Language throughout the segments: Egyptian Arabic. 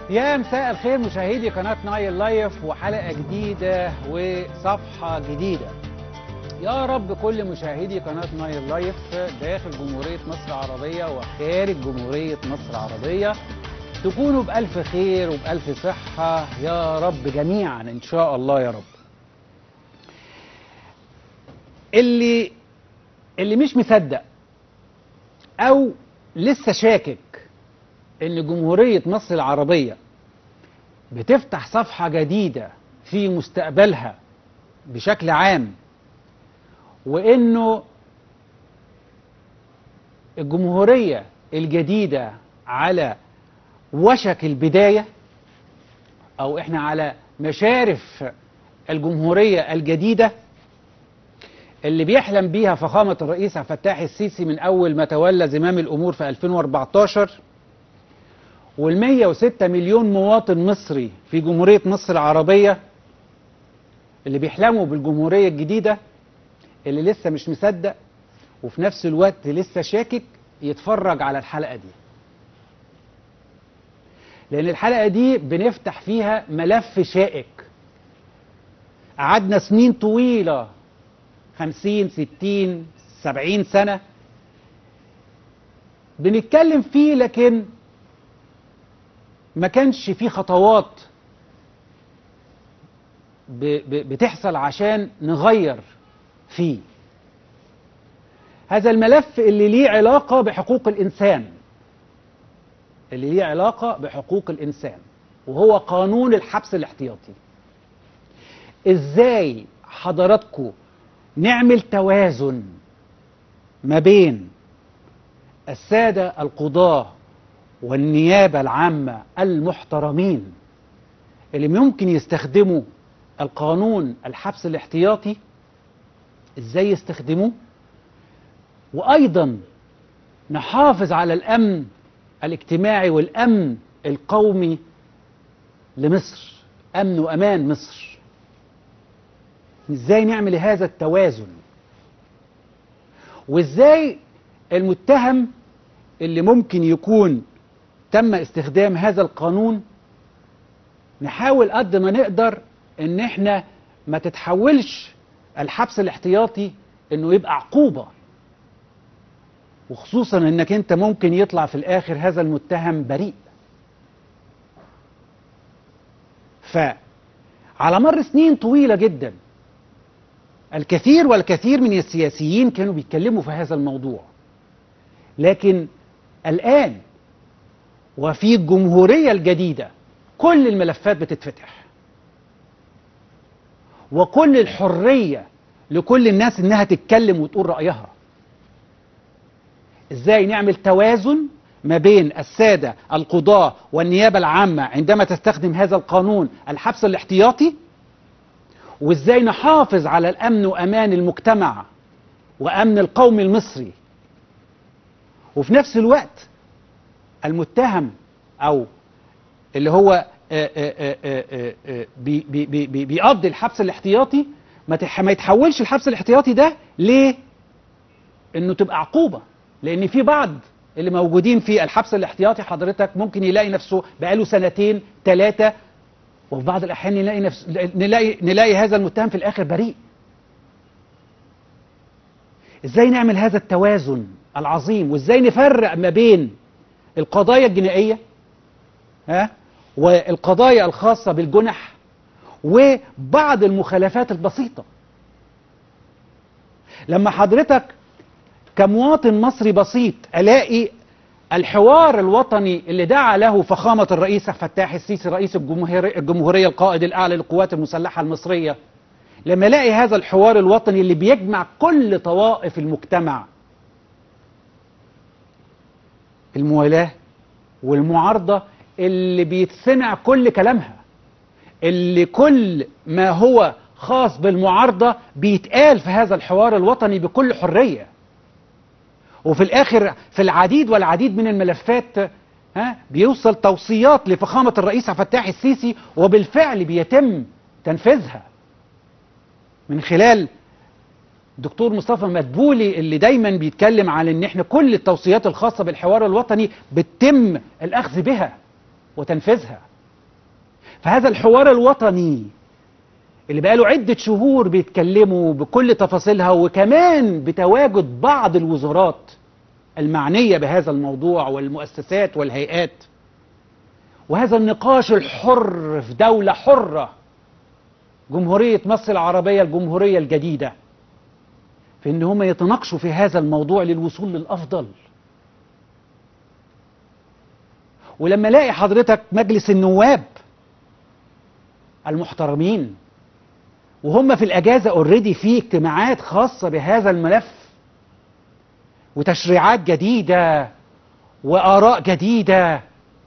يا مساء الخير مشاهدي قناة نايل لايف وحلقة جديدة وصفحة جديدة يا رب كل مشاهدي قناة نايل لايف داخل جمهورية مصر العربية وخارج جمهورية مصر العربية تكونوا بألف خير وبألف صحة يا رب جميعا إن شاء الله يا رب اللي اللي مش مصدق أو لسه شاكك ان جمهورية مصر العربية بتفتح صفحة جديدة في مستقبلها بشكل عام وانه الجمهورية الجديدة على وشك البداية او احنا على مشارف الجمهورية الجديدة اللي بيحلم بيها فخامة الرئيس عبد الفتاح السيسي من اول ما تولى زمام الامور في 2014 وال 106 مليون مواطن مصري في جمهورية مصر العربية اللي بيحلموا بالجمهورية الجديدة اللي لسه مش مصدق وفي نفس الوقت لسه شاكك يتفرج على الحلقة دي لأن الحلقة دي بنفتح فيها ملف شائك قعدنا سنين طويلة خمسين ستين سبعين سنة بنتكلم فيه لكن ما كانش في خطوات بتحصل عشان نغير فيه هذا الملف اللي ليه علاقة بحقوق الإنسان اللي ليه علاقة بحقوق الإنسان وهو قانون الحبس الاحتياطي إزاي حضراتكم نعمل توازن ما بين السادة القضاة والنيابة العامة المحترمين اللي ممكن يستخدموا القانون الحبس الاحتياطي ازاي يستخدموه وايضا نحافظ على الامن الاجتماعي والامن القومي لمصر امن وامان مصر ازاي نعمل هذا التوازن وازاي المتهم اللي ممكن يكون تم استخدام هذا القانون نحاول قد ما نقدر ان احنا ما تتحولش الحبس الاحتياطي انه يبقى عقوبة وخصوصا انك انت ممكن يطلع في الاخر هذا المتهم بريء فعلى مر سنين طويلة جدا الكثير والكثير من السياسيين كانوا بيتكلموا في هذا الموضوع لكن الآن وفي الجمهورية الجديدة كل الملفات بتتفتح وكل الحرية لكل الناس انها تتكلم وتقول رأيها ازاي نعمل توازن ما بين السادة القضاة والنيابة العامة عندما تستخدم هذا القانون الحبس الاحتياطي وازاي نحافظ على الامن وامان المجتمع وامن القوم المصري وفي نفس الوقت المتهم او اللي هو بي بي بي بيقضي الحبس الاحتياطي ما يتحولش الحبس الاحتياطي ده ليه انه تبقى عقوبة لان في بعض اللي موجودين في الحبس الاحتياطي حضرتك ممكن يلاقي نفسه بقاله سنتين ثلاثة وفي بعض الاحيان نلاقي نفس نلاقي نلاقي هذا المتهم في الاخر بريء ازاي نعمل هذا التوازن العظيم وازاي نفرق ما بين القضايا الجنائية ها والقضايا الخاصة بالجنح وبعض المخالفات البسيطة لما حضرتك كمواطن مصري بسيط ألاقي الحوار الوطني اللي دعا له فخامة الرئيس فتاح السيسي رئيس الجمهورية القائد الأعلى للقوات المسلحة المصرية لما الاقي هذا الحوار الوطني اللي بيجمع كل طوائف المجتمع الموالاة والمعارضة اللي بيتسمع كل كلامها اللي كل ما هو خاص بالمعارضة بيتقال في هذا الحوار الوطني بكل حرية وفي الآخر في العديد والعديد من الملفات ها بيوصل توصيات لفخامة الرئيس عبد الفتاح السيسي وبالفعل بيتم تنفيذها من خلال دكتور مصطفى مدبولي اللي دايما بيتكلم على ان احنا كل التوصيات الخاصة بالحوار الوطني بتتم الاخذ بها وتنفيذها فهذا الحوار الوطني اللي بقاله عدة شهور بيتكلموا بكل تفاصيلها وكمان بتواجد بعض الوزارات المعنية بهذا الموضوع والمؤسسات والهيئات وهذا النقاش الحر في دولة حرة جمهورية مصر العربية الجمهورية الجديدة في ان هم يتناقشوا في هذا الموضوع للوصول للأفضل ولما الاقي حضرتك مجلس النواب المحترمين وهم في الاجازه اوريدي في اجتماعات خاصه بهذا الملف وتشريعات جديده واراء جديده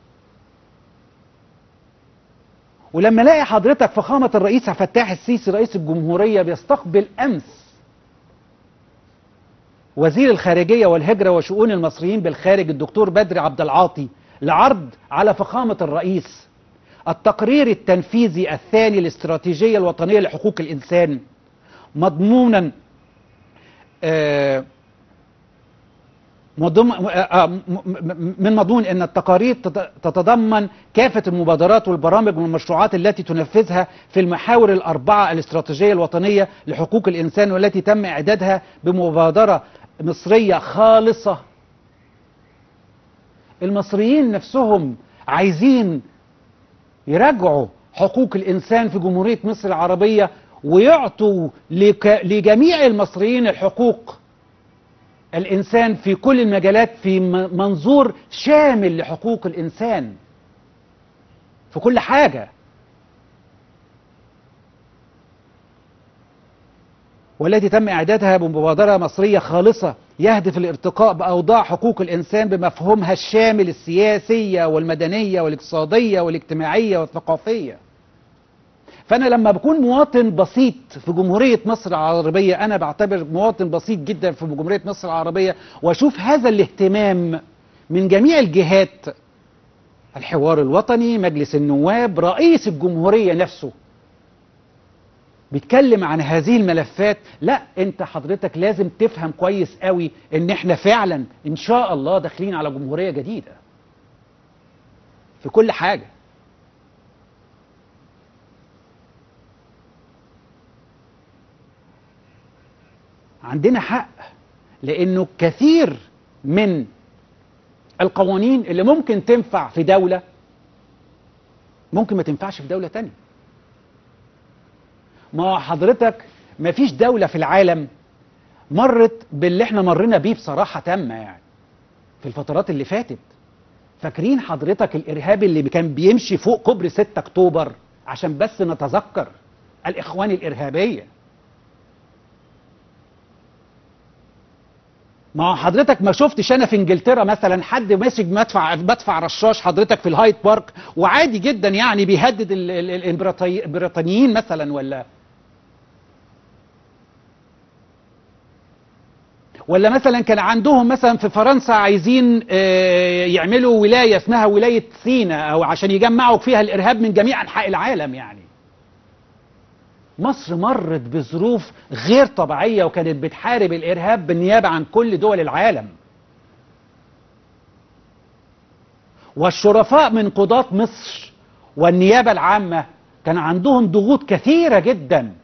ولما الاقي حضرتك فخامه الرئيس عبد الفتاح السيسي رئيس الجمهوريه بيستقبل امس وزير الخارجيه والهجره وشؤون المصريين بالخارج الدكتور بدر عبد العاطي لعرض على فخامه الرئيس التقرير التنفيذي الثاني الاستراتيجية الوطنية لحقوق الإنسان مضمونا آه من مضمون أن التقارير تتضمن كافة المبادرات والبرامج والمشروعات التي تنفذها في المحاور الأربعة الاستراتيجية الوطنية لحقوق الإنسان والتي تم إعدادها بمبادرة مصرية خالصة المصريين نفسهم عايزين يراجعوا حقوق الإنسان في جمهورية مصر العربية ويعطوا لجميع المصريين الحقوق الإنسان في كل المجالات في منظور شامل لحقوق الإنسان في كل حاجة والتي تم إعدادها بمبادرة مصرية خالصة يهدف الارتقاء بأوضاع حقوق الإنسان بمفهومها الشامل السياسية والمدنية والاقتصادية والاجتماعية والثقافية فأنا لما بكون مواطن بسيط في جمهورية مصر العربية أنا بعتبر مواطن بسيط جدا في جمهورية مصر العربية وأشوف هذا الاهتمام من جميع الجهات الحوار الوطني مجلس النواب رئيس الجمهورية نفسه بيتكلم عن هذه الملفات لا انت حضرتك لازم تفهم كويس قوي ان احنا فعلا ان شاء الله داخلين على جمهورية جديدة في كل حاجة عندنا حق لانه كثير من القوانين اللي ممكن تنفع في دولة ممكن ما تنفعش في دولة تانية ما حضرتك ما فيش دولة في العالم مرت باللي احنا مرينا بيه بصراحة تامة يعني في الفترات اللي فاتت فاكرين حضرتك الإرهاب اللي كان بيمشي فوق كوبري 6 أكتوبر عشان بس نتذكر الإخوان الإرهابية ما هو حضرتك ما شفتش انا في انجلترا مثلا حد ماسك مدفع مدفع رشاش حضرتك في الهايد بارك وعادي جدا يعني بيهدد البريطانيين مثلا ولا ولا مثلا كان عندهم مثلا في فرنسا عايزين يعملوا ولايه اسمها ولايه سينا او عشان يجمعوا فيها الارهاب من جميع انحاء العالم يعني مصر مرت بظروف غير طبيعية وكانت بتحارب الإرهاب بالنيابة عن كل دول العالم والشرفاء من قضاة مصر والنيابة العامة كان عندهم ضغوط كثيرة جدا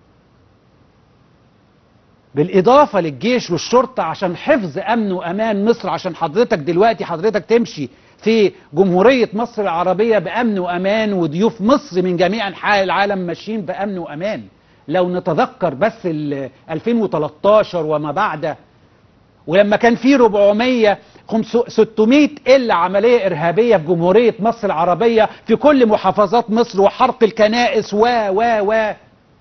بالإضافة للجيش والشرطة عشان حفظ أمن وأمان مصر عشان حضرتك دلوقتي حضرتك تمشي في جمهورية مصر العربية بأمن وأمان وضيوف مصر من جميع أنحاء العالم ماشيين بأمن وأمان لو نتذكر بس 2013 وما بعده ولما كان في 400 600 إلا عملية إرهابية في جمهورية مصر العربية في كل محافظات مصر وحرق الكنائس و و و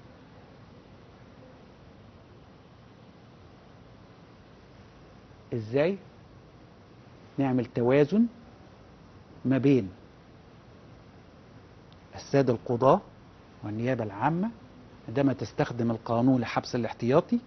ازاي نعمل توازن ما بين السادة القضاة والنيابة العامة عندما تستخدم القانون لحبس الاحتياطي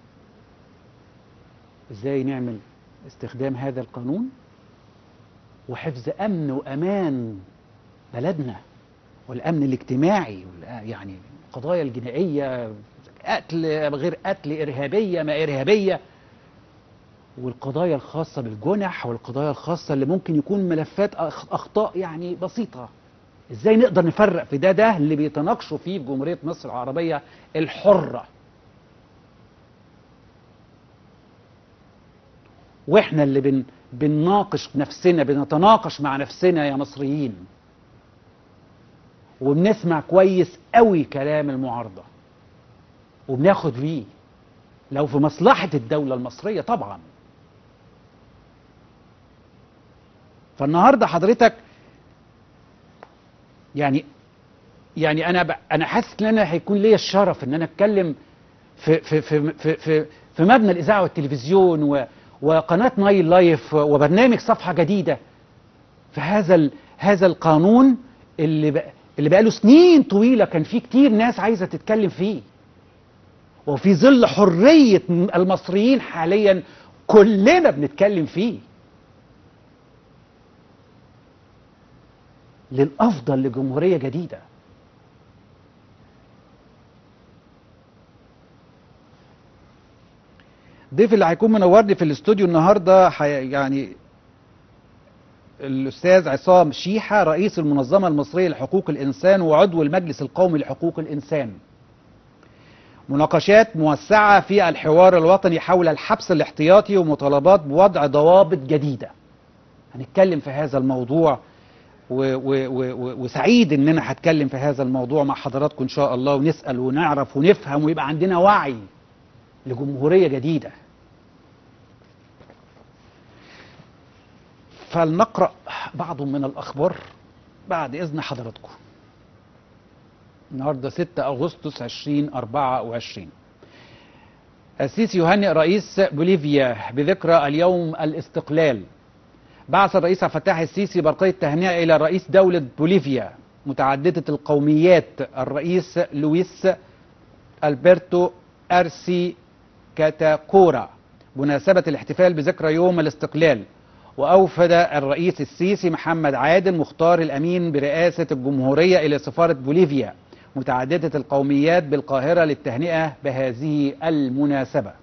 ازاي نعمل استخدام هذا القانون وحفظ امن وامان بلدنا والامن الاجتماعي يعني القضايا الجنائيه قتل غير قتل ارهابيه ما ارهابيه والقضايا الخاصه بالجنح والقضايا الخاصه اللي ممكن يكون ملفات اخطاء يعني بسيطه ازاي نقدر نفرق في ده ده اللي بيتناقشوا فيه في جمهورية مصر العربية الحرة واحنا اللي بن بنناقش نفسنا بنتناقش مع نفسنا يا مصريين وبنسمع كويس قوي كلام المعارضة وبناخد بيه لو في مصلحة الدولة المصرية طبعا فالنهارده حضرتك يعني يعني انا ب... انا حاسس ان انا هيكون ليا الشرف ان انا اتكلم في في في في في, في مبنى الاذاعه والتلفزيون و... وقناه نايل لايف وبرنامج صفحه جديده في هذا ال... هذا القانون اللي ب... اللي بقاله سنين طويله كان فيه كتير ناس عايزه تتكلم فيه وفي ظل حريه المصريين حاليا كلنا بنتكلم فيه للافضل لجمهوريه جديده ضيف اللي هيكون منورني في الاستوديو النهارده حي... يعني الاستاذ عصام شيحه رئيس المنظمه المصريه لحقوق الانسان وعضو المجلس القومي لحقوق الانسان مناقشات موسعه في الحوار الوطني حول الحبس الاحتياطي ومطالبات بوضع ضوابط جديده هنتكلم في هذا الموضوع و و و وسعيد ان انا هتكلم في هذا الموضوع مع حضراتكم ان شاء الله ونسال ونعرف ونفهم ويبقى عندنا وعي لجمهوريه جديده فلنقرا بعض من الاخبار بعد اذن حضراتكم النهارده 6 اغسطس 2024 السيسي يهنئ رئيس بوليفيا بذكرى اليوم الاستقلال بعث الرئيس عبد الفتاح السيسي برقية تهنئة إلى رئيس دولة بوليفيا متعددة القوميات الرئيس لويس ألبرتو أرسي كاتاكورا بمناسبة الاحتفال بذكرى يوم الاستقلال وأوفد الرئيس السيسي محمد عادل مختار الأمين برئاسة الجمهورية إلى سفارة بوليفيا متعددة القوميات بالقاهرة للتهنئة بهذه المناسبة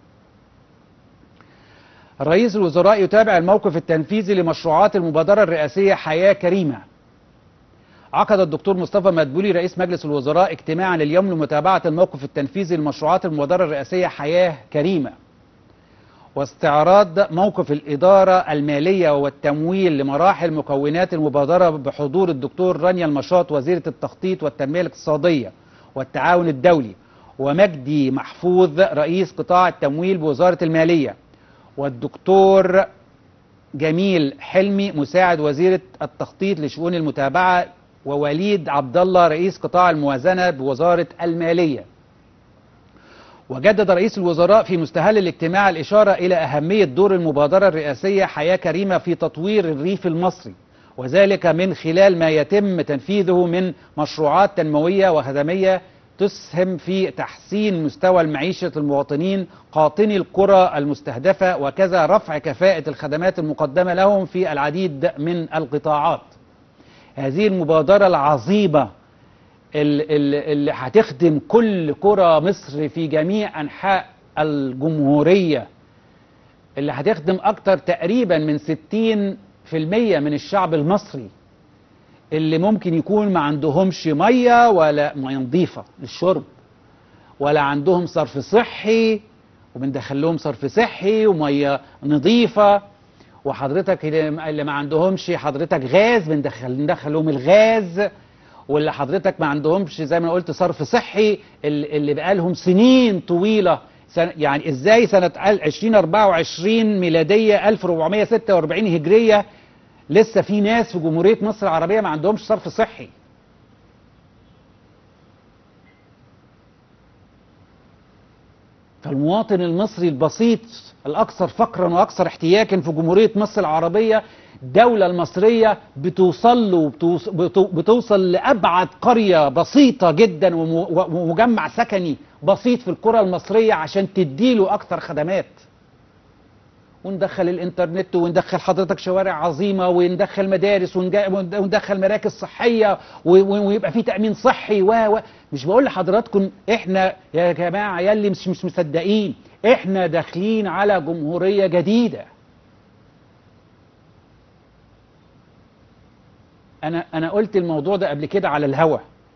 رئيس الوزراء يتابع الموقف التنفيذي لمشروعات المبادرة الرئاسية حياة كريمة عقد الدكتور مصطفى مدبولي رئيس مجلس الوزراء اجتماعا اليوم لمتابعة الموقف التنفيذي لمشروعات المبادرة الرئاسية حياة كريمة واستعراض موقف الإدارة المالية والتمويل لمراحل مكونات المبادرة بحضور الدكتور رانيا المشاط وزيرة التخطيط والتنمية الاقتصادية والتعاون الدولي ومجدي محفوظ رئيس قطاع التمويل بوزارة المالية والدكتور جميل حلمي مساعد وزيرة التخطيط لشؤون المتابعة ووليد عبد الله رئيس قطاع الموازنة بوزارة المالية وجدد رئيس الوزراء في مستهل الاجتماع الإشارة إلى أهمية دور المبادرة الرئاسية حياة كريمة في تطوير الريف المصري وذلك من خلال ما يتم تنفيذه من مشروعات تنموية وخدمية تسهم في تحسين مستوى المعيشة المواطنين قاطني القرى المستهدفة وكذا رفع كفاءة الخدمات المقدمة لهم في العديد من القطاعات هذه المبادرة العظيمة اللي هتخدم كل قرى مصر في جميع أنحاء الجمهورية اللي هتخدم أكتر تقريبا من 60% من الشعب المصري اللي ممكن يكون ما عندهمش ميه ولا ميه نظيفه للشرب ولا عندهم صرف صحي وبندخل لهم صرف صحي وميه نظيفه وحضرتك اللي ما عندهمش حضرتك غاز بندخل ندخل لهم الغاز واللي حضرتك ما عندهمش زي ما قلت صرف صحي اللي بقالهم سنين طويله يعني ازاي سنه 2024 ميلاديه 1446 هجريه لسه في ناس في جمهورية مصر العربية ما عندهمش صرف صحي فالمواطن المصري البسيط الأكثر فقرا وأكثر احتياجا في جمهورية مصر العربية الدولة المصرية بتوصل له بتوصل لأبعد قرية بسيطة جدا ومجمع سكني بسيط في القرى المصرية عشان تديله أكثر خدمات وندخل الانترنت وندخل حضرتك شوارع عظيمه وندخل مدارس وندخل مراكز صحيه ويبقى في تامين صحي و و مش بقول لحضراتكم احنا يا جماعه يا اللي مش مش مصدقين احنا داخلين على جمهوريه جديده انا انا قلت الموضوع ده قبل كده على الهوا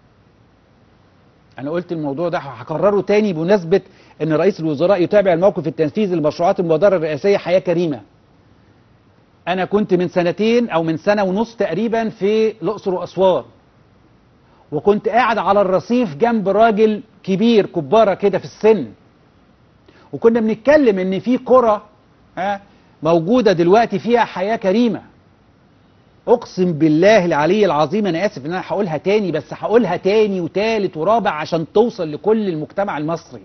انا قلت الموضوع ده هكرره تاني بمناسبه ان رئيس الوزراء يتابع الموقف التنفيذي لمشروعات المبادره الرئاسيه حياه كريمه انا كنت من سنتين او من سنه ونص تقريبا في الاقصر واسوان وكنت قاعد على الرصيف جنب راجل كبير كبارة كده في السن وكنا بنتكلم ان في قرى ها موجودة دلوقتي فيها حياة كريمة اقسم بالله العلي العظيم انا اسف ان انا هقولها تاني بس هقولها تاني وتالت ورابع عشان توصل لكل المجتمع المصري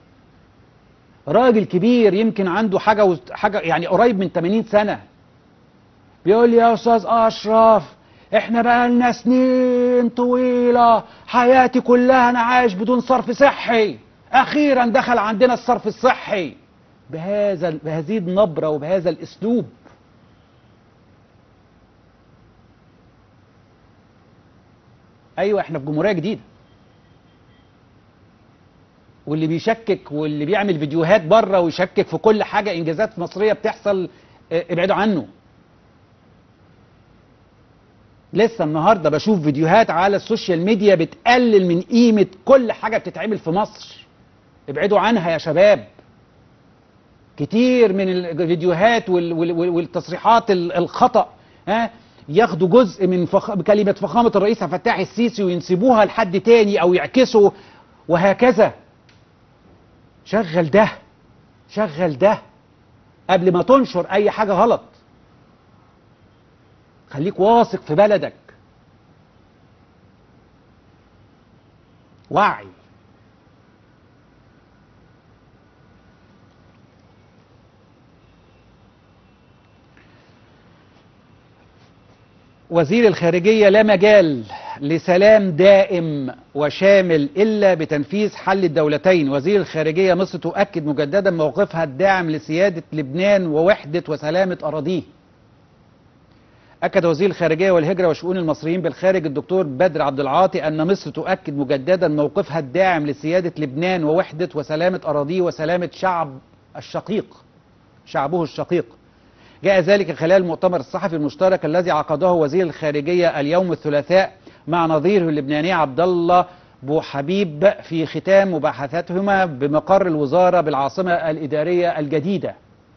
راجل كبير يمكن عنده حاجة و... حاجة يعني قريب من 80 سنة بيقول لي يا استاذ اشرف احنا بقى لنا سنين طويلة حياتي كلها انا عايش بدون صرف صحي اخيرا دخل عندنا الصرف الصحي بهذا بهذه النبرة وبهذا الاسلوب ايوه احنا في جمهورية جديدة واللي بيشكك واللي بيعمل فيديوهات بره ويشكك في كل حاجة انجازات مصرية بتحصل اه، ابعدوا عنه لسه النهارده بشوف فيديوهات على السوشيال ميديا بتقلل من قيمة كل حاجة بتتعمل في مصر ابعدوا عنها يا شباب كتير من الفيديوهات وال- وال- وال- والتصريحات ال- الخطأ ها ياخدوا جزء من فخ... كلمة فخامة الرئيس عبد الفتاح السيسي وينسبوها لحد تاني أو يعكسوا وهكذا شغل ده شغل ده قبل ما تنشر أي حاجة غلط خليك واثق في بلدك وعي وزير الخارجية لا مجال لسلام دائم وشامل إلا بتنفيذ حل الدولتين وزير الخارجية مصر تؤكد مجددا موقفها الداعم لسيادة لبنان ووحدة وسلامة أراضيه أكد وزير الخارجية والهجرة وشؤون المصريين بالخارج الدكتور بدر عبد العاطي أن مصر تؤكد مجددا موقفها الداعم لسيادة لبنان ووحدة وسلامة أراضيه وسلامة شعب الشقيق شعبه الشقيق جاء ذلك خلال المؤتمر الصحفي المشترك الذي عقده وزير الخارجية اليوم الثلاثاء مع نظيره اللبناني عبد الله بو حبيب في ختام مباحثاتهما بمقر الوزارة بالعاصمة الإدارية الجديدة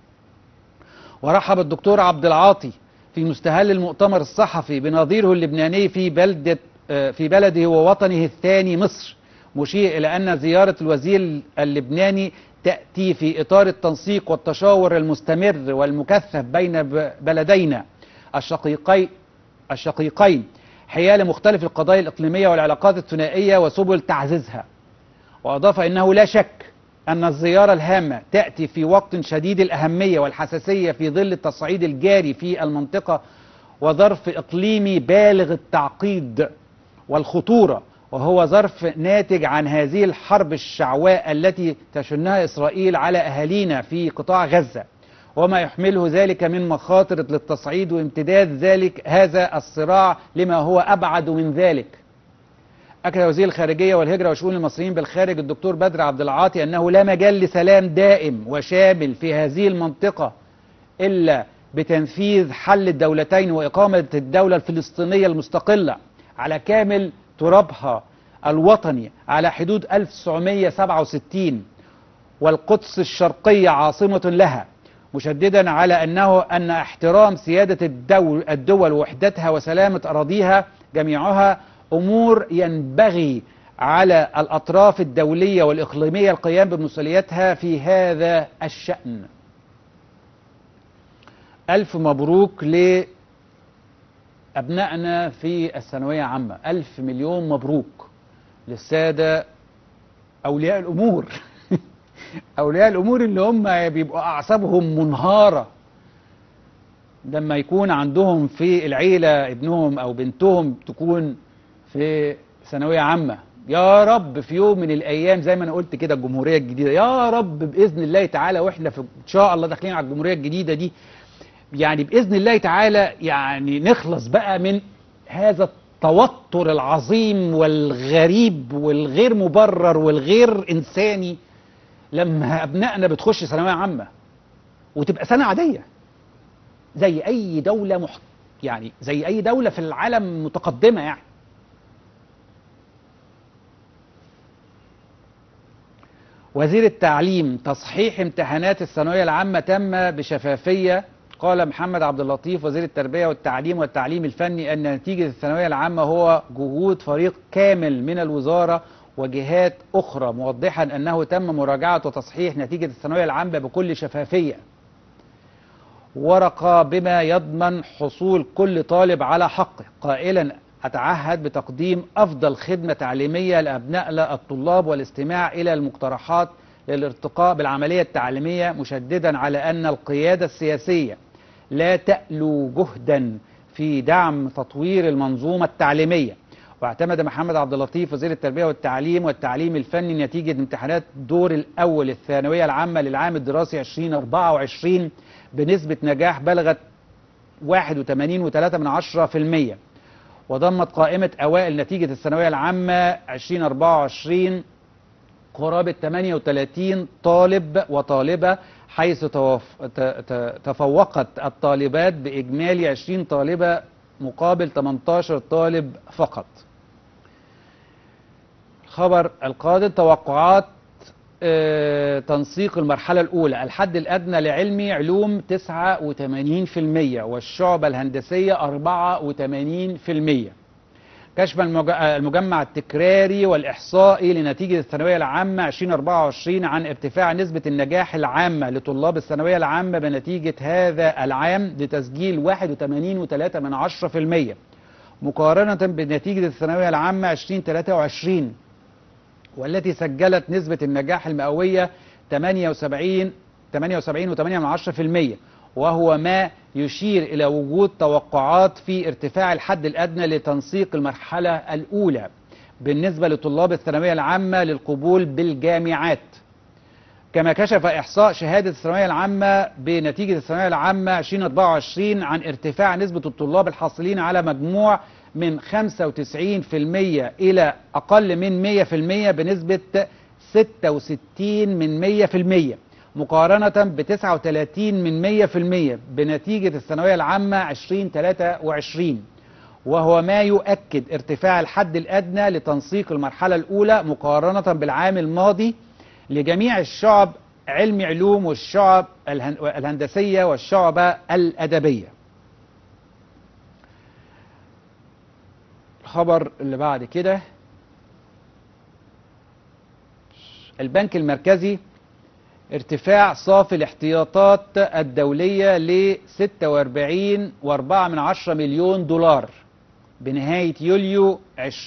ورحب الدكتور عبد العاطي في مستهل المؤتمر الصحفي بنظيره اللبناني في بلدة آه، في بلده ووطنه الثاني مصر مشير إلى أن زيارة الوزير اللبناني تأتي في إطار التنسيق والتشاور المستمر والمكثف بين ب- بلدينا الشقيقي الشقيقين حيال مختلف القضايا الإقليمية والعلاقات الثنائية وسبل تعزيزها وأضاف أنه لا شك أن الزيارة الهامة تأتي في وقت شديد الأهمية والحساسية في ظل التصعيد الجاري في المنطقة وظرف إقليمي بالغ التعقيد والخطورة وهو ظرف ناتج عن هذه الحرب الشعواء التي تشنها إسرائيل على أهالينا في قطاع غزة وما يحمله ذلك من مخاطر للتصعيد وامتداد ذلك هذا الصراع لما هو أبعد من ذلك أكد وزير الخارجية والهجرة وشؤون المصريين بالخارج الدكتور بدر عبد العاطي أنه لا مجال لسلام دائم وشامل في هذه المنطقة إلا بتنفيذ حل الدولتين وإقامة الدولة الفلسطينية المستقلة على كامل ترابها الوطني على حدود 1967 والقدس الشرقية عاصمة لها مشددا على أنه أن احترام سيادة الدول, الدول ووحدتها وسلامة أراضيها جميعها أمور ينبغي على الأطراف الدولية والإقليمية القيام بمسؤوليتها في هذا الشأن ألف مبروك لأبنائنا في الثانوية عامة ألف مليون مبروك للسادة أولياء الأمور أولياء الأمور اللي هم بيبقوا أعصابهم منهارة لما يكون عندهم في العيلة ابنهم أو بنتهم تكون في ثانوية عامة يا رب في يوم من الأيام زي ما أنا قلت كده الجمهورية الجديدة يا رب بإذن الله تعالى وإحنا في إن شاء الله داخلين على الجمهورية الجديدة دي يعني بإذن الله تعالى يعني نخلص بقى من هذا التوتر العظيم والغريب والغير مبرر والغير إنساني لما أبنائنا بتخش ثانوية عامة وتبقى سنة عادية زي أي دولة مح... يعني زي اي دولة في العالم متقدمة يعني وزير التعليم تصحيح امتحانات الثانوية العامة تم بشفافية قال محمد عبد اللطيف وزير التربية والتعليم والتعليم الفني أن نتيجة الثانوية العامة هو جهود فريق كامل من الوزارة وجهات أخرى موضحا أنه تم مراجعة وتصحيح نتيجة الثانوية العامة بكل شفافية ورقة بما يضمن حصول كل طالب على حقه قائلا أتعهد بتقديم أفضل خدمة تعليمية لأبناء الطلاب والاستماع إلى المقترحات للارتقاء بالعملية التعليمية مشددا على أن القيادة السياسية لا تألو جهدا في دعم تطوير المنظومة التعليمية واعتمد محمد عبد اللطيف وزير التربية والتعليم والتعليم الفني نتيجة امتحانات الدور الأول الثانوية العامة للعام الدراسي 2024 بنسبة نجاح بلغت 81.3% وضمت قائمة أوائل نتيجة الثانوية العامة 2024 قرابة 38 طالب وطالبة حيث توف... ت... ت... تفوقت الطالبات بإجمالي 20 طالبة مقابل 18 طالب فقط الخبر القادم توقعات آه، تنسيق المرحلة الأولى الحد الأدنى لعلمي علوم 89% والشعبة الهندسية 84% كشف المج- المجمع التكراري والإحصائي لنتيجة الثانوية العامة 2024 عن ارتفاع نسبة النجاح العامة لطلاب الثانوية العامة بنتيجة هذا العام لتسجيل 81.3% مقارنة بنتيجة الثانوية العامة 2023 والتي سجلت نسبة النجاح المئوية 78 78.8% وهو ما يشير إلى وجود توقعات في ارتفاع الحد الأدنى لتنسيق المرحلة الأولى بالنسبة لطلاب الثانوية العامة للقبول بالجامعات كما كشف إحصاء شهادة الثانوية العامة بنتيجة الثانوية العامة 2024 عن ارتفاع نسبة الطلاب الحاصلين على مجموع من 95% إلى أقل من 100% بنسبة 66 من 100% مقارنة ب 39 من 100% بنتيجة الثانوية العامة 2023 وهو ما يؤكد ارتفاع الحد الأدنى لتنسيق المرحلة الأولى مقارنة بالعام الماضي لجميع الشعب علم علوم والشعب الهن- الهندسية والشعبة الأدبية الخبر اللي بعد كده البنك المركزي ارتفاع صافي الاحتياطات الدولية ل 46.4 مليون دولار بنهاية يوليو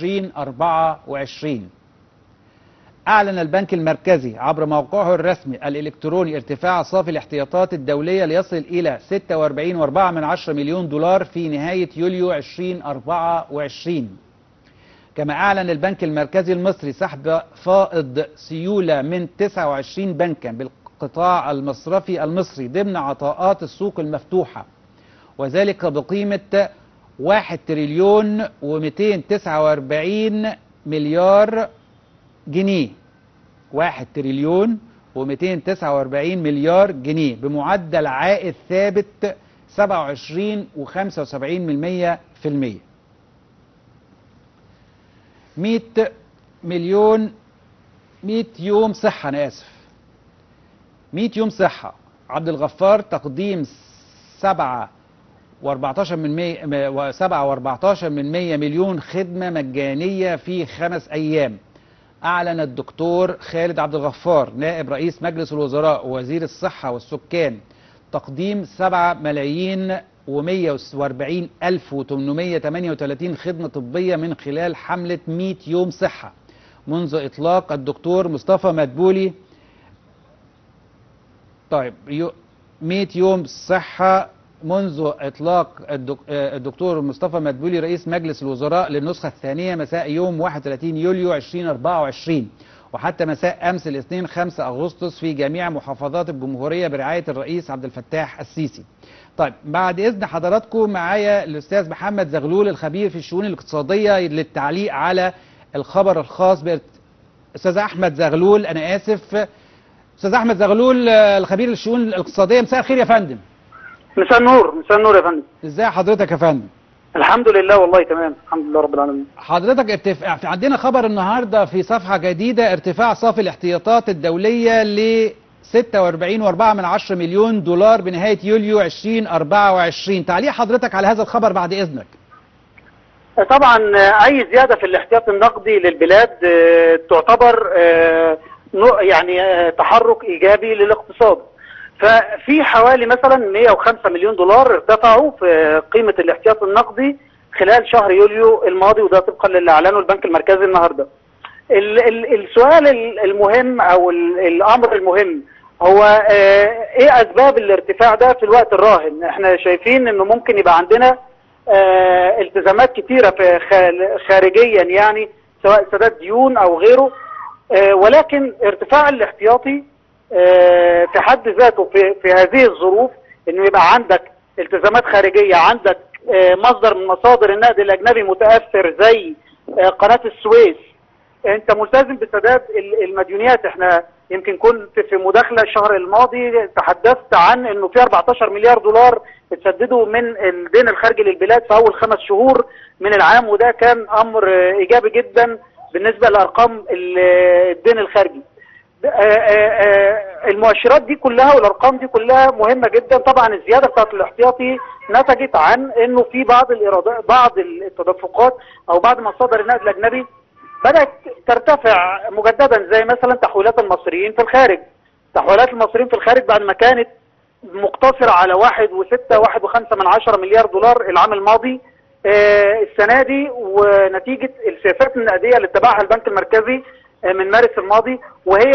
2024 أعلن البنك المركزي عبر موقعه الرسمي الإلكتروني ارتفاع صافي الاحتياطات الدولية ليصل إلى 46.4 مليون دولار في نهاية يوليو 2024 كما أعلن البنك المركزي المصري سحب فائض سيولة من 29 بنكا بالقطاع المصرفي المصري ضمن عطاءات السوق المفتوحة وذلك بقيمة 1 تريليون و249 مليار جنيه 1 تريليون و249 مليار جنيه بمعدل عائد ثابت 27 و75 من 100% 100 مليون 100 يوم صحة أنا آسف 100 يوم صحة عبد الغفار تقديم 7 و14 من 100 7 و14 من 100 مليون خدمة مجانية في خمس أيام أعلن الدكتور خالد عبد الغفار نائب رئيس مجلس الوزراء ووزير الصحة والسكان تقديم 7 ملايين و140 ألف و838 خدمة طبية من خلال حملة 100 يوم صحة منذ إطلاق الدكتور مصطفى مدبولي طيب يو- 100 يوم صحة منذ إطلاق الدك- آه، الدكتور مصطفى مدبولي رئيس مجلس الوزراء للنسخة الثانية مساء يوم 31 يوليو 2024 وحتى مساء أمس الاثنين 5 أغسطس في جميع محافظات الجمهورية برعاية الرئيس عبد الفتاح السيسي طيب بعد إذن حضراتكم معايا الأستاذ محمد زغلول الخبير في الشؤون الاقتصادية للتعليق على الخبر الخاص بارت... أستاذ أحمد زغلول أنا آسف أستاذ أحمد زغلول آه، الخبير للشؤون الاقتصادية مساء الخير يا فندم مساء النور مساء النور يا فندم ازاي حضرتك يا فندم الحمد لله والله تمام الحمد لله رب العالمين حضرتك ارتفاع عندنا خبر النهارده في صفحه جديده ارتفاع صافي الاحتياطات الدوليه ل 46.4 من 10 مليون دولار بنهايه يوليو 2024 تعليق حضرتك على هذا الخبر بعد اذنك طبعا اي زياده في الاحتياط النقدي للبلاد آه، تعتبر آه، نوع- يعني آه، تحرك ايجابي للاقتصاد ففي حوالي مثلا 105 مليون دولار ارتفعوا في قيمه الاحتياط النقدي خلال شهر يوليو الماضي وده طبقا للي اعلنه البنك المركزي النهارده ال- ال- السؤال ال- المهم او ال- الامر المهم هو آه، ايه اسباب الارتفاع ده في الوقت الراهن احنا شايفين انه ممكن يبقى عندنا آه، التزامات كتيرة في خال- خارجيا يعني سواء سداد ديون او غيره آه، ولكن ارتفاع الاحتياطي آه، في حد ذاته في, في هذه الظروف انه يبقى عندك التزامات خارجية عندك آه، مصدر من مصادر النقد الاجنبي متأثر زي آه، قناة السويس انت ملتزم بسداد ال- المديونيات احنا يمكن كنت في مداخله الشهر الماضي تحدثت عن انه في 14 مليار دولار اتسددوا من الدين الخارجي للبلاد في اول خمس شهور من العام وده كان امر آه، ايجابي جدا بالنسبه لارقام ال- الدين الخارجي آه، آه، آه، المؤشرات دي كلها والارقام دي كلها مهمه جدا طبعا الزياده بتاعت الاحتياطي نتجت عن انه في بعض الايرادات بعض التدفقات او بعض مصادر النقد الاجنبي بدات ترتفع مجددا زي مثلا تحويلات المصريين في الخارج تحويلات المصريين في الخارج بعد ما كانت مقتصرة على واحد وستة واحد وخمسة من عشرة مليار دولار العام الماضي آه، السنة دي ونتيجة السياسات النقدية اللي اتبعها البنك المركزي آه، من مارس الماضي وهي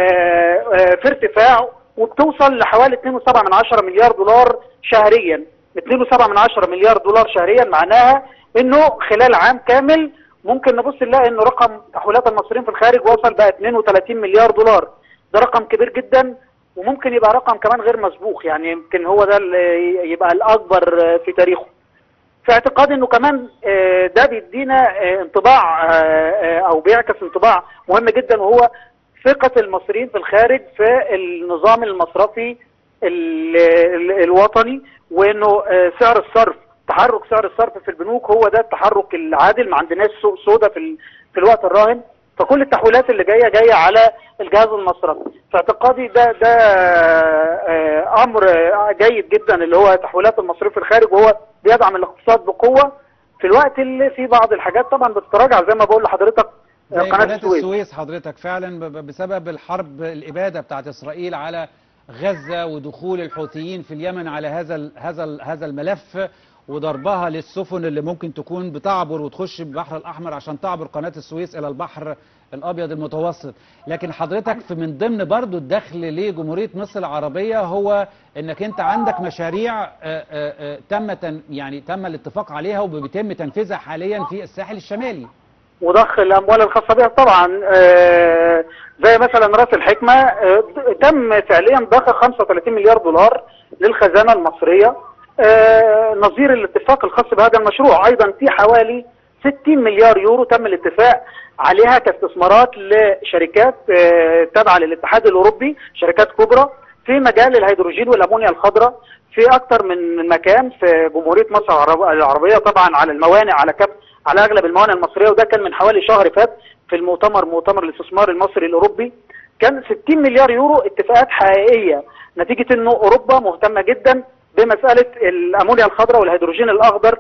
آه، آه، في ارتفاع وبتوصل لحوالي 2.7 من عشرة مليار دولار شهريا 2.7 من عشرة مليار دولار شهريا معناها انه خلال عام كامل ممكن نبص نلاقي انه رقم تحويلات المصريين في الخارج وصل بقى 32 مليار دولار ده رقم كبير جدا وممكن يبقى رقم كمان غير مسبوق يعني يمكن هو ده اللي يبقى الاكبر آه، في تاريخه في اعتقادي انه كمان آه، ده بيدينا آه، انطباع آه، آه، او بيعكس انطباع مهم جدا وهو ثقة المصريين في الخارج في النظام المصرفي ال- ال- الوطني وانه آه، سعر الصرف تحرك سعر الصرف في البنوك هو ده التحرك العادل ما عندناش سوق سودا في ال- في الوقت الراهن فكل التحويلات اللي جايه جايه على الجهاز المصرفي في اعتقادي ده ده آه، امر آه، جيد جدا اللي هو تحويلات المصريين في الخارج وهو بيدعم الاقتصاد بقوه في الوقت اللي في بعض الحاجات طبعا بتتراجع زي ما بقول لحضرتك آه، زي قناه قناة السويس السويس حضرتك فعلا ب- ب- بسبب الحرب الإبادة بتاعت إسرائيل على غزة ودخول الحوثيين في اليمن على هذا ال- هذا ال- هذا الملف وضربها للسفن اللي ممكن تكون بتعبر وتخش البحر الأحمر عشان تعبر قناة السويس إلى البحر الأبيض المتوسط لكن حضرتك في من ضمن برضو الدخل لجمهورية مصر العربية هو انك انت عندك مشاريع آه، آه، آه، تم تن- يعني تم الاتفاق عليها وبيتم تنفيذها حاليا في الساحل الشمالي وضخ الاموال الخاصه بها طبعا آه، زي مثلا راس الحكمه آه، تم فعليا ضخ 35 مليار دولار للخزانه المصريه آه، نظير الاتفاق الخاص بهذا المشروع ايضا في حوالي 60 مليار يورو تم الاتفاق عليها كاستثمارات لشركات آه، تابعه للاتحاد الاوروبي شركات كبرى في مجال الهيدروجين والامونيا الخضراء في اكثر من مكان في جمهوريه مصر العرب- العربيه طبعا على الموانئ على كف على اغلب الموانئ المصريه وده كان من حوالي شهر فات في المؤتمر مؤتمر الاستثمار المصري الاوروبي كان 60 مليار يورو اتفاقات حقيقيه نتيجه انه اوروبا مهتمه جدا بمساله الامونيا الخضراء والهيدروجين الاخضر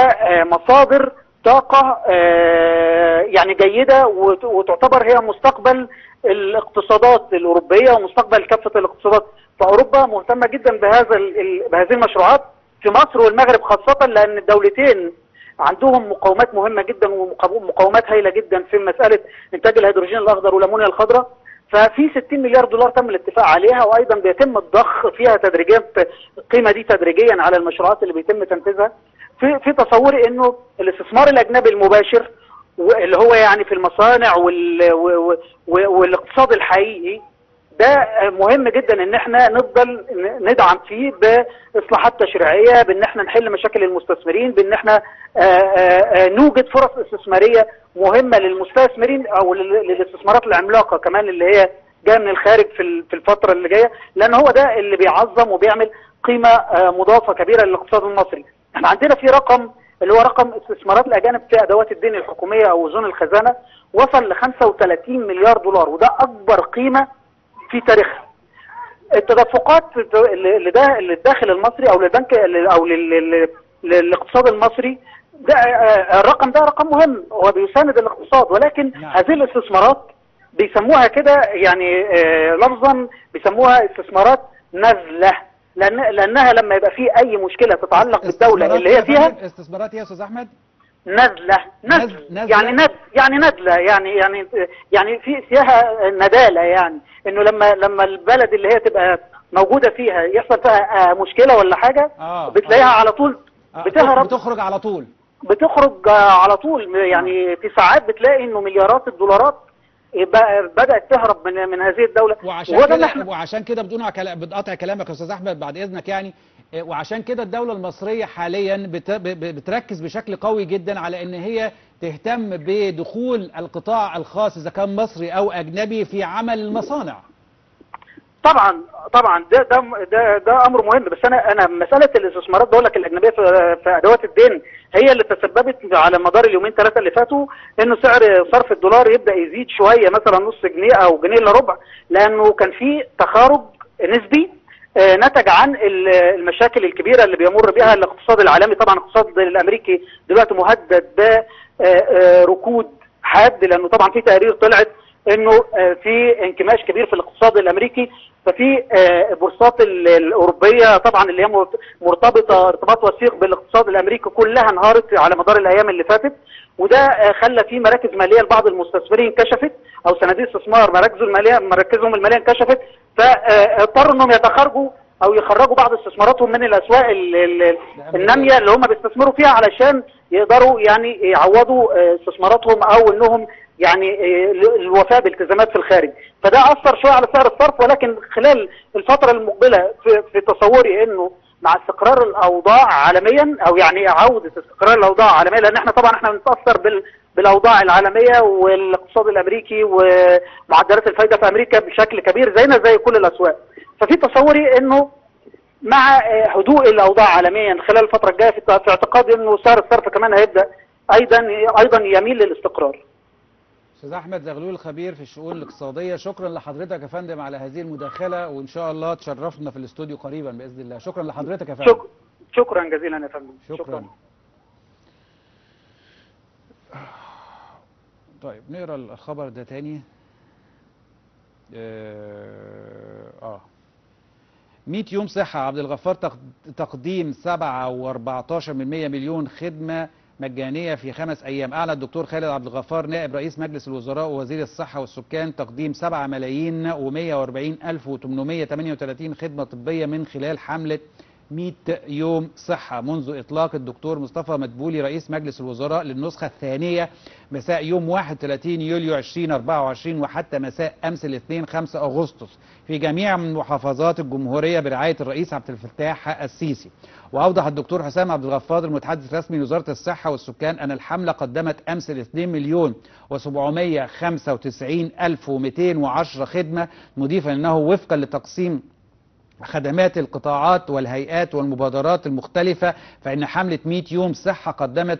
كمصادر طاقه آه، يعني جيده وت- وتعتبر هي مستقبل الاقتصادات الاوروبيه ومستقبل كافه الاقتصادات فاوروبا مهتمه جدا بهذا ال- ال- بهذه المشروعات في مصر والمغرب خاصه لان الدولتين عندهم مقاومات مهمه جدا ومقاومات هائله جدا في مساله انتاج الهيدروجين الاخضر والامونيا الخضراء ففي 60 مليار دولار تم الاتفاق عليها وايضا بيتم الضخ فيها تدريجيا القيمه دي تدريجيا على المشروعات اللي بيتم تنفيذها في في تصوري انه الاستثمار الاجنبي المباشر اللي هو يعني في المصانع وال و- و- والاقتصاد الحقيقي ده مهم جدا ان احنا نفضل ندعم فيه باصلاحات تشريعيه بان احنا نحل مشاكل المستثمرين بان احنا آه، آه، آه، نوجد فرص استثماريه مهمه للمستثمرين او لل- للاستثمارات العملاقه كمان اللي هي جايه من الخارج في ال- في الفتره اللي جايه لان هو ده اللي بيعظم وبيعمل قيمه آه، مضافه كبيره للاقتصاد المصري احنا عندنا في رقم اللي هو رقم استثمارات الاجانب في ادوات الدين الحكوميه او اذون الخزانه وصل ل 35 مليار دولار وده اكبر قيمه في تاريخها التدفقات اللي ده اللي الداخل المصري او للبنك او لل- لل- للاقتصاد المصري ده آه، الرقم ده رقم مهم هو بيساند الاقتصاد ولكن نعم. هذه الاستثمارات بيسموها كده يعني آه، لفظا بيسموها استثمارات نزله لان لانها لما يبقى في اي مشكله تتعلق بالدوله استثمارات اللي إيه هي يا فيها فندم؟ استثمارات ايه يا استاذ احمد نزله نز- نزل نزلة؟ يعني ند يعني ندله يعني يعني يعني في فيها نداله يعني انه لما لما البلد اللي هي تبقى موجوده فيها يحصل فيها آه، مشكله ولا حاجه آه، بتلاقيها آه. على طول آه، بتهرب بتخرج على طول بتخرج آه، على طول يعني في ساعات بتلاقي انه مليارات الدولارات يبقى بدات تهرب من من هذه الدوله وعشان وده اللي كده احنا وعشان كده بدون عكلا- بقطع كلامك يا استاذ احمد بعد اذنك يعني آه، وعشان كده الدوله المصريه حاليا بت- ب- ب- بتركز بشكل قوي جدا على ان هي تهتم بدخول القطاع الخاص اذا كان مصري او اجنبي في عمل المصانع طبعا طبعا ده ده ده, ده امر مهم بس انا انا مساله الاستثمارات بقول لك الاجنبيه في, في ادوات الدين هي اللي تسببت على مدار اليومين ثلاثه اللي فاتوا انه سعر صرف الدولار يبدا يزيد شويه مثلا نص جنيه او جنيه الا ربع لانه كان في تخارج نسبي آه، نتج عن ال- المشاكل الكبيره اللي بيمر بها الاقتصاد العالمي طبعا الاقتصاد الامريكي دلوقتي مهدد بركود حاد لانه طبعا في تقارير طلعت انه آه، في انكماش كبير في الاقتصاد الامريكي ففي آه، البورصات ال- الاوروبيه طبعا اللي هي مرت- مرتبطه ارتباط وثيق بالاقتصاد الامريكي كلها انهارت على مدار الايام اللي فاتت وده آه، خلى في مراكز ماليه لبعض المستثمرين انكشفت او صناديق استثمار مراكزه الماليه مراكزهم الماليه انكشفت فاضطروا انهم يتخرجوا او يخرجوا بعض استثماراتهم من الاسواق ال- ال- الناميه اللي هم بيستثمروا فيها علشان يقدروا يعني يعوضوا آه، استثماراتهم او انهم يعني آه، الوفاء بالتزامات في الخارج فده اثر شويه على سعر الصرف ولكن خلال الفتره المقبله في, في تصوري انه مع استقرار الاوضاع عالميا او يعني عوده استقرار الاوضاع عالميا لان احنا طبعا احنا بنتاثر بال بالاوضاع العالميه والاقتصاد الامريكي ومعدلات الفائده في امريكا بشكل كبير زينا زي كل الاسواق ففي تصوري انه مع آه، هدوء الاوضاع عالميا خلال الفتره الجايه في في اعتقادي انه سعر الصرف كمان هيبدا ايضا ايضا يميل للاستقرار استاذ احمد زغلول الخبير في الشؤون الاقتصاديه شكرا لحضرتك يا فندم على هذه المداخله وان شاء الله تشرفنا في الاستوديو قريبا باذن الله شكرا لحضرتك يا فندم شك... شكرا جزيلا يا فندم شكرا طيب نقرا الخبر ده تاني اه, آه. 100 يوم صحة عبد الغفار تق- تقديم 7 و14 من 100 مليون خدمة مجانية في خمس أيام أعلن الدكتور خالد عبد الغفار نائب رئيس مجلس الوزراء ووزير الصحة والسكان تقديم 7 ملايين و140 ألف و838 خدمة طبية من خلال حملة 100 يوم صحة منذ إطلاق الدكتور مصطفى مدبولي رئيس مجلس الوزراء للنسخة الثانية مساء يوم 31 يوليو 2024 وحتى مساء أمس الاثنين 5 أغسطس في جميع من محافظات الجمهورية برعاية الرئيس عبد الفتاح السيسي وأوضح الدكتور حسام عبد الغفار المتحدث الرسمي لوزارة الصحة والسكان أن الحملة قدمت أمس الاثنين مليون و795 ألف و210 خدمة مضيفا أنه وفقا لتقسيم خدمات القطاعات والهيئات والمبادرات المختلفة فإن حملة 100 يوم صحة قدمت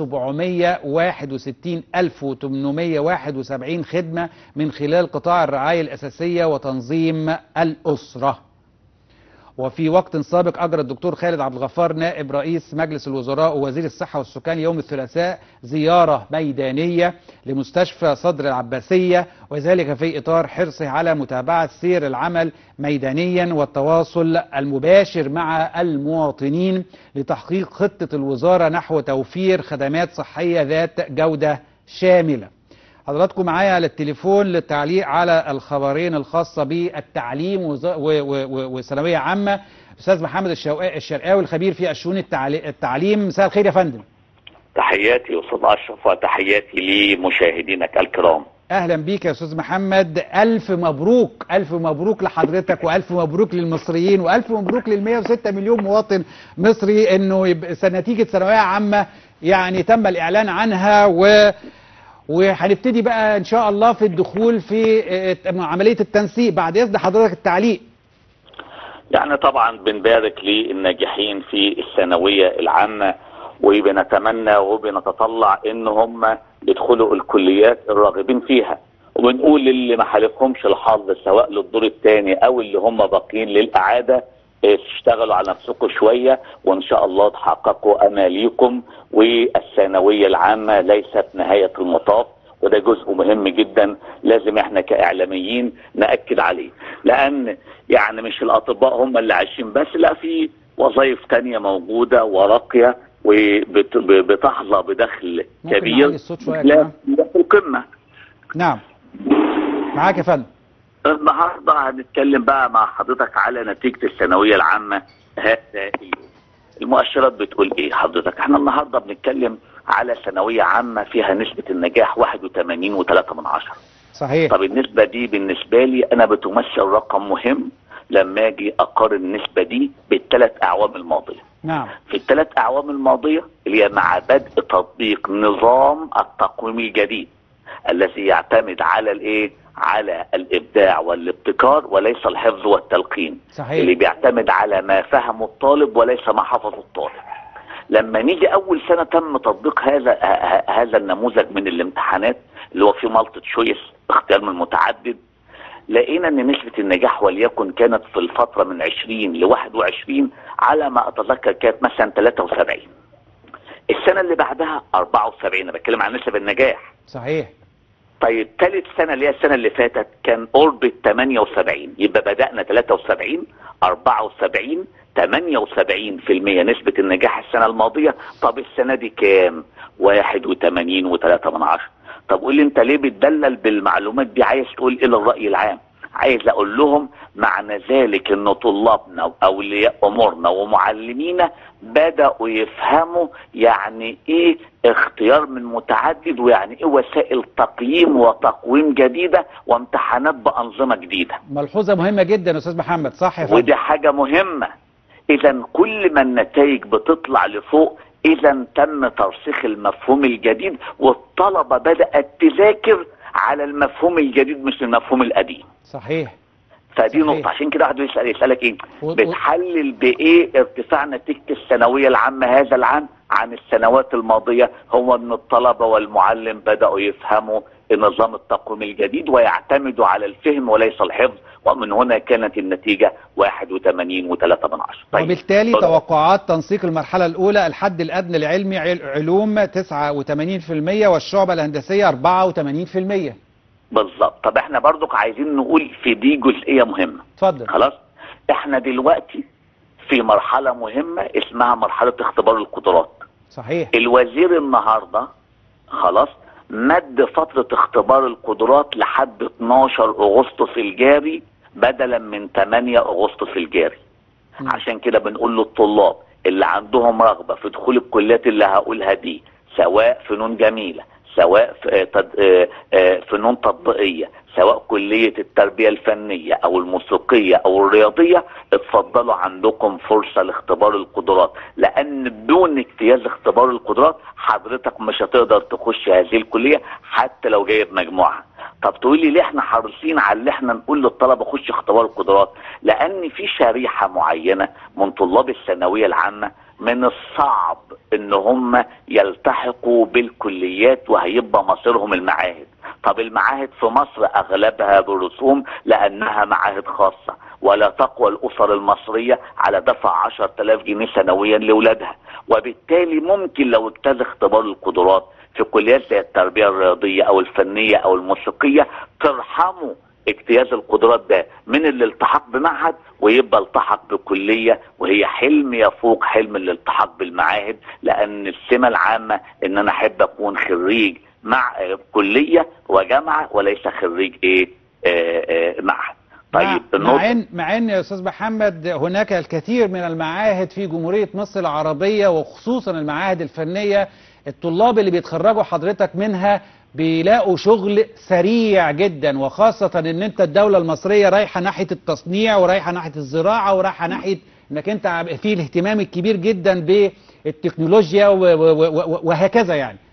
761871 خدمة من خلال قطاع الرعاية الأساسية وتنظيم الأسرة وفي وقت سابق أجرى الدكتور خالد عبد الغفار نائب رئيس مجلس الوزراء ووزير الصحة والسكان يوم الثلاثاء زيارة ميدانية لمستشفى صدر العباسية وذلك في إطار حرصه على متابعة سير العمل ميدانيا والتواصل المباشر مع المواطنين لتحقيق خطة الوزارة نحو توفير خدمات صحية ذات جودة شاملة حضراتكم معايا على التليفون للتعليق على الخبرين الخاصة بالتعليم وز- و- و- و- وثانوية عامة أستاذ محمد الشوقا- الشرقاوي الخبير في شؤون التعلي- التعليم مساء الخير يا فندم تحياتي استاذ اشرف وتحياتي لمشاهدينك الكرام أهلا بيك يا أستاذ محمد ألف مبروك ألف مبروك لحضرتك وألف مبروك للمصريين وألف مبروك لل 106 مليون مواطن مصري إنه يبقى نتيجة ثانوية عامة يعني تم الإعلان عنها و وهنبتدي بقى ان شاء الله في الدخول في آه، عمليه التنسيق بعد اذن حضرتك التعليق يعني طبعا بنبارك للناجحين في الثانوية العامة وبنتمنى وبنتطلع ان هم يدخلوا الكليات الراغبين فيها وبنقول للي ما حالفهمش الحظ سواء للدور الثاني او اللي هم باقيين للاعاده إيه، تشتغلوا على نفسكم شويه وان شاء الله تحققوا اماليكم والثانويه العامه ليست نهايه المطاف وده جزء مهم جدا لازم احنا كاعلاميين ناكد عليه لان يعني مش الاطباء هم اللي عايشين بس لا في وظائف تانية موجوده وراقيه وبتحظى بدخل ممكن كبير نعلي الصوت شوية يا لا جماعة؟ لا في القمه نعم معاك يا فندم النهارده هنتكلم بقى مع حضرتك على نتيجه الثانويه العامه هذا اليوم. المؤشرات بتقول ايه حضرتك؟ احنا النهارده بنتكلم على ثانويه عامه فيها نسبه النجاح 81 و3 من عشرة. صحيح طب النسبه دي بالنسبه لي انا بتمثل رقم مهم لما اجي اقارن النسبه دي بالثلاث اعوام الماضيه. نعم في الثلاث اعوام الماضيه اللي هي مع بدء تطبيق نظام التقويم الجديد الذي يعتمد على الايه؟ على الابداع والابتكار وليس الحفظ والتلقين. صحيح اللي بيعتمد على ما فهمه الطالب وليس ما حفظه الطالب. لما نيجي اول سنه تم تطبيق هذا ه- ه- هذا النموذج من الامتحانات اللي هو في مالتي تشويس اختيار من متعدد لقينا ان نسبه النجاح وليكن كانت في الفتره من 20 ل 21 على ما اتذكر كانت مثلا 73 السنه اللي بعدها 74 انا بتكلم عن نسب النجاح صحيح طيب ثالث سنه اللي هي السنه اللي فاتت كان قرب ال 78 يبقى بدانا 73 74 78% نسبه النجاح السنه الماضيه طب السنه دي كام 81 و3 من عشرة طب قول لي انت ليه بتدلل بالمعلومات دي عايز تقول ايه للراي العام عايز اقول لهم معنى ذلك ان طلابنا واولياء امورنا ومعلمينا بداوا يفهموا يعني ايه اختيار من متعدد ويعني ايه وسائل تقييم وتقويم جديده وامتحانات بانظمه جديده ملحوظة مهمة جدا يا أستاذ محمد صح يا فندم ودي حاجة مهمة إذا كل ما النتائج بتطلع لفوق إذا تم ترسيخ المفهوم الجديد والطلبة بدأت تذاكر على المفهوم الجديد مش المفهوم القديم صحيح فدي صحيح. نقطة عشان كده واحد يسأل يسألك إيه و- و- بتحلل بإيه ارتفاع نتيجة الثانوية العامة هذا العام عن السنوات الماضية هو أن الطلبة والمعلم بدأوا يفهموا نظام التقويم الجديد ويعتمدوا على الفهم وليس الحفظ ومن هنا كانت النتيجة 81 و3 من عشرة وبالتالي اتفضل. توقعات تنسيق المرحلة الأولى الحد الأدنى العلمي عل- علوم 89% والشعبة الهندسية 84% بالظبط طب احنا برضك عايزين نقول في دي جزئية مهمة اتفضل خلاص احنا دلوقتي في مرحلة مهمة اسمها مرحلة اختبار القدرات صحيح الوزير النهارده خلاص مد فترة اختبار القدرات لحد 12 اغسطس الجاري بدلا من 8 اغسطس الجاري مم. عشان كده بنقول للطلاب اللي عندهم رغبة في دخول الكليات اللي هقولها دي سواء فنون جميلة سواء ف- آه، تد- آه، آه، فنون تطبيقية سواء كلية التربية الفنية أو الموسيقية أو الرياضية اتفضلوا عندكم فرصة لاختبار القدرات لأن بدون اجتياز اختبار القدرات حضرتك مش هتقدر تخش هذه الكلية حتى لو جايب مجموعة طب تقول لي ليه احنا حريصين على اللي احنا نقول للطلبه خش اختبار القدرات لان في شريحه معينه من طلاب الثانويه العامه من الصعب ان هم يلتحقوا بالكليات وهيبقى مصيرهم المعاهد طب المعاهد في مصر اغلبها برسوم لانها معاهد خاصه ولا تقوى الاسر المصريه على دفع 10000 جنيه سنويا لاولادها وبالتالي ممكن لو اجتاز اختبار القدرات في كليات زي التربيه الرياضيه او الفنيه او الموسيقيه ترحموا اجتياز القدرات ده من الالتحاق بمعهد ويبقى التحق بكليه وهي حلم يفوق حلم الالتحاق بالمعاهد لان السمه العامه ان انا احب اكون خريج مع آه، كليه وجامعه وليس خريج ايه آه، آه، معهد طيب مع, مع النقطة- ان مع ان يا استاذ محمد هناك الكثير من المعاهد في جمهوريه مصر العربيه وخصوصا المعاهد الفنيه الطلاب اللي بيتخرجوا حضرتك منها بيلاقوا شغل سريع جدا وخاصه ان انت الدوله المصريه رايحه ناحيه التصنيع ورايحه ناحيه الزراعه ورايحه ناحيه انك انت عم- في الاهتمام الكبير جدا بالتكنولوجيا و- و- و- و- وهكذا يعني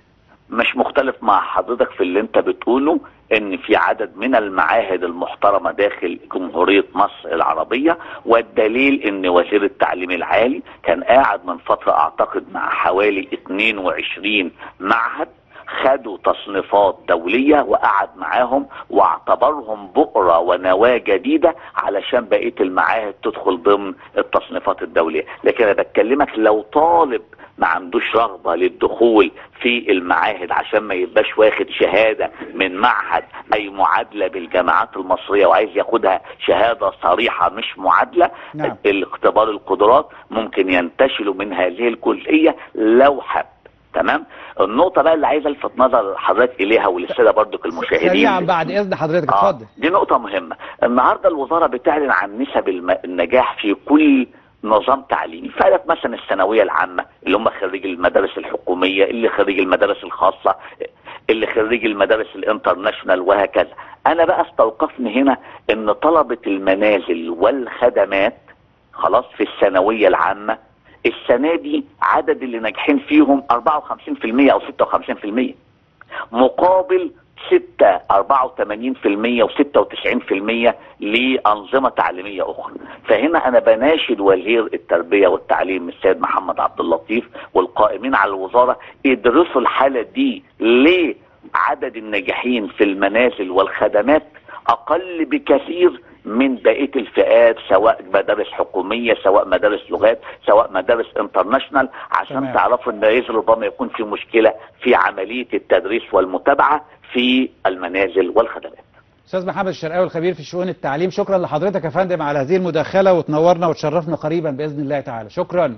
مش مختلف مع حضرتك في اللي انت بتقوله ان في عدد من المعاهد المحترمة داخل جمهورية مصر العربية والدليل ان وزير التعليم العالي كان قاعد من فترة اعتقد مع حوالي 22 معهد خدوا تصنيفات دولية وقعد معاهم واعتبرهم بؤرة ونواة جديدة علشان بقية المعاهد تدخل ضمن التصنيفات الدولية لكن انا بتكلمك لو طالب ما عندوش رغبة للدخول في المعاهد عشان ما يبقاش واخد شهادة من معهد اي معادلة بالجامعات المصرية وعايز ياخدها شهادة صريحة مش معادلة نعم. الاختبار القدرات ممكن ينتشلوا من هذه الجزئية لو حب تمام النقطة بقى اللي عايز الفت نظر حضرتك اليها وللسادة برضك المشاهدين سريعا بعد اذن حضرتك آه اتفضل دي نقطة مهمة النهاردة الوزارة بتعلن عن نسب الم- النجاح في كل نظام تعليمي فقالت مثلا الثانوية العامة اللي هم خريج المدارس الحكومية اللي خريج المدارس الخاصة اللي خريج المدارس الانترناشونال وهكذا انا بقى استوقفني هنا ان طلبة المنازل والخدمات خلاص في الثانوية العامة السنة دي عدد اللي ناجحين فيهم 54% او 56% مقابل 6 84% و96% لأنظمة تعليمية أخرى فهنا أنا بناشد وزير التربية والتعليم السيد محمد عبد اللطيف والقائمين على الوزارة ادرسوا الحالة دي ليه عدد الناجحين في المنازل والخدمات أقل بكثير من بقيه الفئات سواء مدارس حكوميه سواء مدارس لغات سواء مدارس انترناشونال عشان تمام. تعرفوا ان رئيس ربما يكون في مشكله في عمليه التدريس والمتابعه في المنازل والخدمات. استاذ محمد الشرقاوي الخبير في شؤون التعليم شكرا لحضرتك يا فندم على هذه المداخله وتنورنا وتشرفنا قريبا باذن الله تعالى شكرا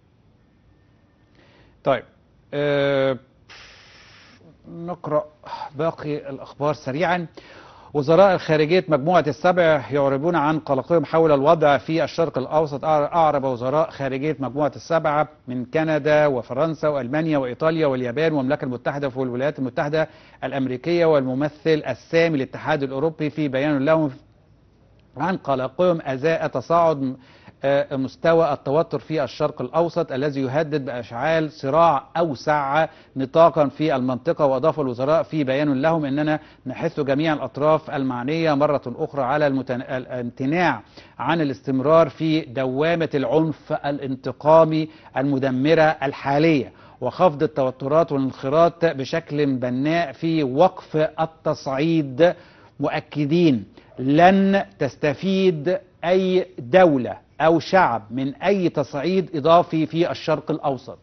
طيب أه نقرا باقي الاخبار سريعا وزراء الخارجية مجموعة السبع يعربون عن قلقهم حول الوضع في الشرق الأوسط أعر- أعرب وزراء خارجية مجموعة السبعة من كندا وفرنسا وألمانيا وإيطاليا واليابان والمملكة المتحدة والولايات المتحدة الأمريكية والممثل السامي للاتحاد الأوروبي في بيان لهم عن قلقهم أزاء تصاعد آه، مستوى التوتر في الشرق الأوسط الذي يهدد بإشعال صراع أوسع نطاقا في المنطقة وأضاف الوزراء في بيان لهم أننا نحث جميع الأطراف المعنية مرة أخرى على المتن... الامتناع عن الاستمرار في دوامة العنف الانتقامي المدمرة الحالية وخفض التوترات والانخراط بشكل بناء في وقف التصعيد مؤكدين لن تستفيد أي دولة أو شعب من أي تصعيد إضافي في الشرق الأوسط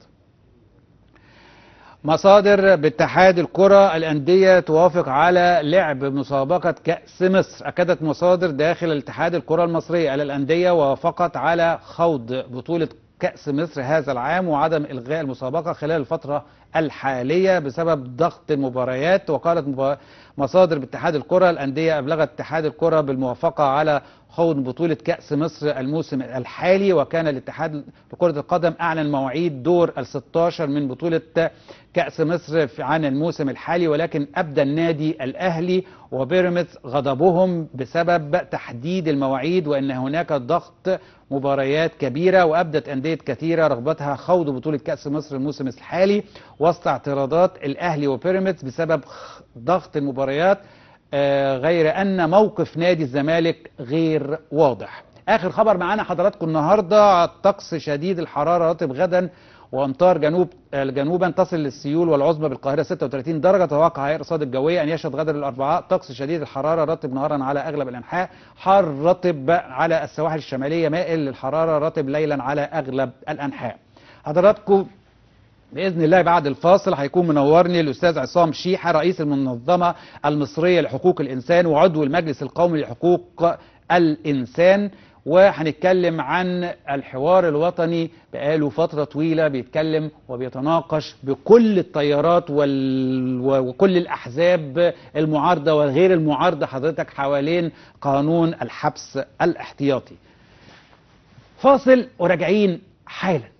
مصادر باتحاد الكرة الأندية توافق على لعب مسابقة كأس مصر أكدت مصادر داخل الاتحاد الكرة المصرية على الأندية وافقت على خوض بطولة كأس مصر هذا العام وعدم إلغاء المسابقة خلال الفترة الحالية بسبب ضغط المباريات وقالت مبا- مصادر باتحاد الكرة الأندية أبلغت اتحاد الكرة بالموافقة على خوض بطولة كأس مصر الموسم الحالي وكان الاتحاد لكرة القدم أعلن مواعيد دور ال 16 من بطولة كأس مصر في- عن الموسم الحالي ولكن أبدى النادي الأهلي وبيراميدز غضبهم بسبب تحديد المواعيد وأن هناك ضغط مباريات كبيرة وأبدت أندية كثيرة رغبتها خوض بطولة كأس مصر الموسم الحالي وسط اعتراضات الأهلي وبيراميدز بسبب خ- ضغط المباريات آه، غير أن موقف نادي الزمالك غير واضح آخر خبر معانا حضراتكم النهاردة طقس شديد الحرارة رطب غدا وامطار جنوب آه، جنوبا تصل للسيول والعظمى بالقاهره 36 درجه توقع هيئه الارصاد الجويه ان يشهد غدا الاربعاء طقس شديد الحراره رطب نهارا على اغلب الانحاء حار رطب على السواحل الشماليه مائل للحراره رطب ليلا على اغلب الانحاء حضراتكم باذن الله بعد الفاصل هيكون منورني الاستاذ عصام شيحه رئيس المنظمه المصريه لحقوق الانسان وعضو المجلس القومي لحقوق الانسان وهنتكلم عن الحوار الوطني بقاله فترة طويلة بيتكلم وبيتناقش بكل التيارات وال... وكل الأحزاب المعارضة وغير المعارضة حضرتك حوالين قانون الحبس الاحتياطي فاصل وراجعين حالا